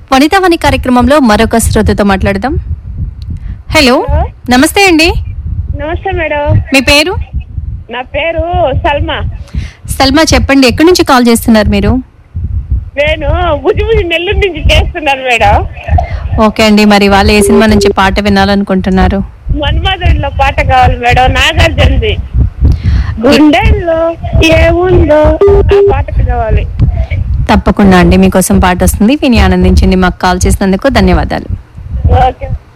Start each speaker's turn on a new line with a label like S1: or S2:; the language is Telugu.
S1: వనితావాణి కార్యక్రమంలో మరొక శ్రోతతో మాట్లాడదాం హలో నమస్తే అండి
S2: నమస్తే మేడం
S1: మీ పేరు
S2: నా పేరు సల్మా
S1: సల్మా చెప్పండి ఎక్కడి నుంచి కాల్ చేస్తున్నారు మీరు
S2: నేను బుజ్జి బుజ్జి నెల్లూరు నుంచి చేస్తున్నాను మేడం
S1: ఓకే అండి మరి వాళ్ళు ఏ సినిమా నుంచి పాట వినాలనుకుంటున్నారు
S2: మన్మధుడిలో పాట కావాలి మేడం నాగార్జునది గుండెల్లో ఏముందో ఆ పాటకు కావాలి
S1: తప్పకుండా అండి మీకోసం పాట వస్తుంది విని ఆనందించండి మాకు కాల్ చేసినందుకు ధన్యవాదాలు
S2: ఓకే